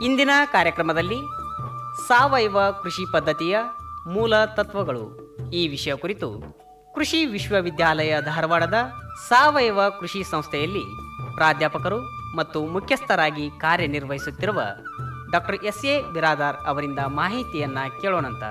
ಇಂದಿನ ಕಾರ್ಯಕ್ರಮದಲ್ಲಿ ಸಾವಯವ ಕೃಷಿ ಪದ್ಧತಿಯ ಮೂಲ ತತ್ವಗಳು ಈ ವಿಷಯ ಕುರಿತು ಕೃಷಿ ವಿಶ್ವವಿದ್ಯಾಲಯ ಧಾರವಾಡದ ಸಾವಯವ ಕೃಷಿ ಸಂಸ್ಥೆಯಲ್ಲಿ ಪ್ರಾಧ್ಯಾಪಕರು ಮತ್ತು ಮುಖ್ಯಸ್ಥರಾಗಿ ಕಾರ್ಯನಿರ್ವಹಿಸುತ್ತಿರುವ ಡಾಕ್ಟರ್ ಎಸ್ ಎ ಬಿರಾದಾರ್ ಅವರಿಂದ ಮಾಹಿತಿಯನ್ನ ಕೇಳೋಣಂತ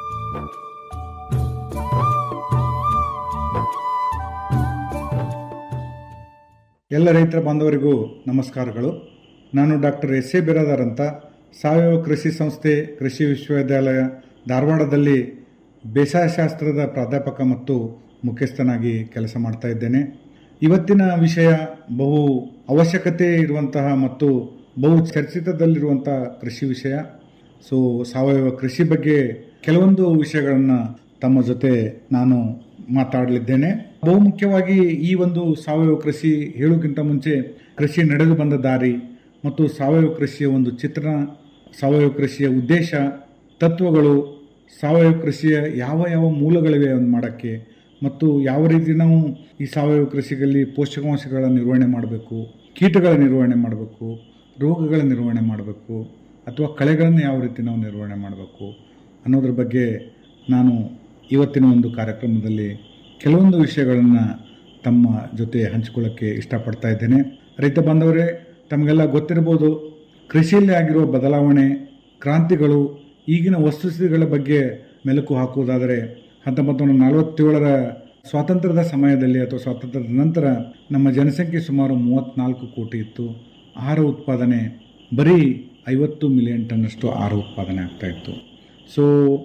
ಎಲ್ಲ ರೈತರ ಬಾಂಧವರಿಗೂ ನಮಸ್ಕಾರಗಳು ನಾನು ಡಾಕ್ಟರ್ ಎಸ್ ಎ ಬಿರಾದಾರ್ ಅಂತ ಸಾವಯವ ಕೃಷಿ ಸಂಸ್ಥೆ ಕೃಷಿ ವಿಶ್ವವಿದ್ಯಾಲಯ ಧಾರವಾಡದಲ್ಲಿ ಬೇಸಾಯ ಶಾಸ್ತ್ರದ ಪ್ರಾಧ್ಯಾಪಕ ಮತ್ತು ಮುಖ್ಯಸ್ಥನಾಗಿ ಕೆಲಸ ಮಾಡ್ತಾ ಇದ್ದೇನೆ ಇವತ್ತಿನ ವಿಷಯ ಬಹು ಅವಶ್ಯಕತೆ ಇರುವಂತಹ ಮತ್ತು ಬಹು ಚರ್ಚಿತದಲ್ಲಿರುವಂತಹ ಕೃಷಿ ವಿಷಯ ಸೊ ಸಾವಯವ ಕೃಷಿ ಬಗ್ಗೆ ಕೆಲವೊಂದು ವಿಷಯಗಳನ್ನು ತಮ್ಮ ಜೊತೆ ನಾನು ಮಾತಾಡಲಿದ್ದೇನೆ ಬಹುಮುಖ್ಯವಾಗಿ ಈ ಒಂದು ಸಾವಯವ ಕೃಷಿ ಹೇಳೋಕ್ಕಿಂತ ಮುಂಚೆ ಕೃಷಿ ನಡೆದು ಬಂದ ದಾರಿ ಮತ್ತು ಸಾವಯವ ಕೃಷಿಯ ಒಂದು ಚಿತ್ರಣ ಸಾವಯವ ಕೃಷಿಯ ಉದ್ದೇಶ ತತ್ವಗಳು ಸಾವಯವ ಕೃಷಿಯ ಯಾವ ಯಾವ ಮೂಲಗಳಿವೆ ಒಂದು ಮಾಡೋಕ್ಕೆ ಮತ್ತು ಯಾವ ರೀತಿ ನಾವು ಈ ಸಾವಯವ ಕೃಷಿಯಲ್ಲಿ ಪೋಷಕಾಂಶಗಳ ನಿರ್ವಹಣೆ ಮಾಡಬೇಕು ಕೀಟಗಳ ನಿರ್ವಹಣೆ ಮಾಡಬೇಕು ರೋಗಗಳ ನಿರ್ವಹಣೆ ಮಾಡಬೇಕು ಅಥವಾ ಕಳೆಗಳನ್ನು ಯಾವ ರೀತಿ ನಾವು ನಿರ್ವಹಣೆ ಮಾಡಬೇಕು ಅನ್ನೋದ್ರ ಬಗ್ಗೆ ನಾನು ಇವತ್ತಿನ ಒಂದು ಕಾರ್ಯಕ್ರಮದಲ್ಲಿ ಕೆಲವೊಂದು ವಿಷಯಗಳನ್ನು ತಮ್ಮ ಜೊತೆ ಹಂಚಿಕೊಳ್ಳೋಕ್ಕೆ ಇಷ್ಟಪಡ್ತಾ ಇದ್ದೇನೆ ರೈತ ಬಾಂಧವರೇ ತಮಗೆಲ್ಲ ಗೊತ್ತಿರ್ಬೋದು ಕೃಷಿಯಲ್ಲಿ ಆಗಿರುವ ಬದಲಾವಣೆ ಕ್ರಾಂತಿಗಳು ಈಗಿನ ವಸ್ತುಸ್ಥಿತಿಗಳ ಬಗ್ಗೆ ಮೆಲುಕು ಹಾಕುವುದಾದರೆ ಹತ್ತೊಂಬತ್ತು ನೂರ ನಲವತ್ತೇಳರ ಸ್ವಾತಂತ್ರ್ಯದ ಸಮಯದಲ್ಲಿ ಅಥವಾ ಸ್ವಾತಂತ್ರ್ಯದ ನಂತರ ನಮ್ಮ ಜನಸಂಖ್ಯೆ ಸುಮಾರು ಮೂವತ್ತ್ನಾಲ್ಕು ಕೋಟಿ ಇತ್ತು ಆಹಾರ ಉತ್ಪಾದನೆ ಬರೀ ಐವತ್ತು ಮಿಲಿಯನ್ ಟನ್ನಷ್ಟು ಆಹಾರ ಉತ್ಪಾದನೆ ಆಗ್ತಾ ಇತ್ತು ಸೊ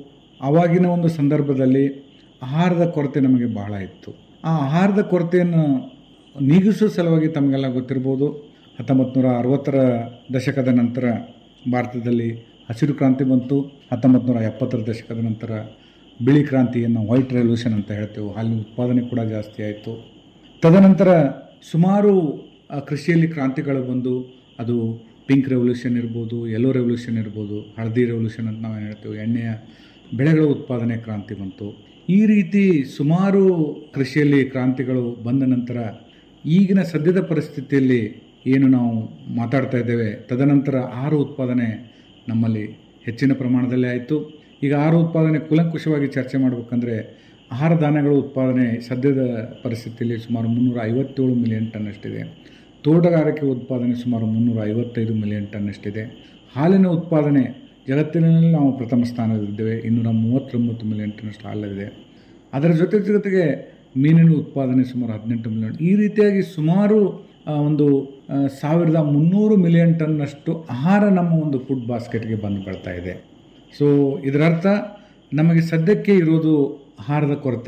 ಆವಾಗಿನ ಒಂದು ಸಂದರ್ಭದಲ್ಲಿ ಆಹಾರದ ಕೊರತೆ ನಮಗೆ ಬಹಳ ಇತ್ತು ಆ ಆಹಾರದ ಕೊರತೆಯನ್ನು ನೀಗಿಸುವ ಸಲುವಾಗಿ ತಮಗೆಲ್ಲ ಗೊತ್ತಿರ್ಬೋದು ಹತ್ತೊಂಬತ್ತು ನೂರ ಅರವತ್ತರ ದಶಕದ ನಂತರ ಭಾರತದಲ್ಲಿ ಹಸಿರು ಕ್ರಾಂತಿ ಬಂತು ಹತ್ತೊಂಬತ್ತು ನೂರ ಎಪ್ಪತ್ತರ ದಶಕದ ನಂತರ ಬಿಳಿ ಕ್ರಾಂತಿಯನ್ನು ವೈಟ್ ರೆವಲ್ಯೂಷನ್ ಅಂತ ಹೇಳ್ತೇವೆ ಹಾಲಿನ ಉತ್ಪಾದನೆ ಕೂಡ ಜಾಸ್ತಿ ಆಯಿತು ತದನಂತರ ಸುಮಾರು ಆ ಕೃಷಿಯಲ್ಲಿ ಕ್ರಾಂತಿಗಳು ಬಂದು ಅದು ಪಿಂಕ್ ರೆವಲ್ಯೂಷನ್ ಇರ್ಬೋದು ಯೆಲ್ಲೋ ರೆವಲ್ಯೂಷನ್ ಇರ್ಬೋದು ಹಳದಿ ರೆವಲ್ಯೂಷನ್ ಅಂತ ನಾವೇನು ಹೇಳ್ತೇವೆ ಎಣ್ಣೆಯ ಬೆಳೆಗಳ ಉತ್ಪಾದನೆ ಕ್ರಾಂತಿ ಬಂತು ಈ ರೀತಿ ಸುಮಾರು ಕೃಷಿಯಲ್ಲಿ ಕ್ರಾಂತಿಗಳು ಬಂದ ನಂತರ ಈಗಿನ ಸದ್ಯದ ಪರಿಸ್ಥಿತಿಯಲ್ಲಿ ಏನು ನಾವು ಮಾತಾಡ್ತಾ ಇದ್ದೇವೆ ತದನಂತರ ಆಹಾರ ಉತ್ಪಾದನೆ ನಮ್ಮಲ್ಲಿ ಹೆಚ್ಚಿನ ಪ್ರಮಾಣದಲ್ಲಿ ಆಯಿತು ಈಗ ಆಹಾರ ಉತ್ಪಾದನೆ ಕೂಲಂಕುಷವಾಗಿ ಚರ್ಚೆ ಮಾಡಬೇಕಂದ್ರೆ ಆಹಾರ ಧಾನ್ಯಗಳ ಉತ್ಪಾದನೆ ಸದ್ಯದ ಪರಿಸ್ಥಿತಿಯಲ್ಲಿ ಸುಮಾರು ಮುನ್ನೂರ ಐವತ್ತೇಳು ಮಿಲಿಯನ್ ಟನ್ನಷ್ಟಿದೆ ತೋಟಗಾರಿಕೆ ಉತ್ಪಾದನೆ ಸುಮಾರು ಮುನ್ನೂರ ಐವತ್ತೈದು ಮಿಲಿಯನ್ ಟನ್ನಷ್ಟಿದೆ ಹಾಲಿನ ಉತ್ಪಾದನೆ ಜಗತ್ತಿನಲ್ಲಿ ನಾವು ಪ್ರಥಮ ಸ್ಥಾನದಲ್ಲಿದ್ದೇವೆ ಇನ್ನೂರ ಮೂವತ್ತೊಂಬತ್ತು ಮಿಲಿಯನ್ ಟನ್ನಷ್ಟು ಹಾಲಿದೆ ಅದರ ಜೊತೆ ಜೊತೆಗೆ ಮೀನಿನ ಉತ್ಪಾದನೆ ಸುಮಾರು ಹದಿನೆಂಟು ಮಿಲಿಯನ್ ಈ ರೀತಿಯಾಗಿ ಸುಮಾರು ಆ, ಒಂದು ಆ, ಸಾವಿರದ ಮುನ್ನೂರು ಮಿಲಿಯನ್ ಟನ್ನಷ್ಟು ಆಹಾರ ನಮ್ಮ ಒಂದು ಫುಡ್ ಬಾಸ್ಕೆಟ್ಗೆ ಬಂದು ಬರ್ತಾ ಇದೆ ಸೊ ಇದರರ್ಥ ನಮಗೆ ಸದ್ಯಕ್ಕೆ ಇರೋದು ಆಹಾರದ ಕೊರತೆ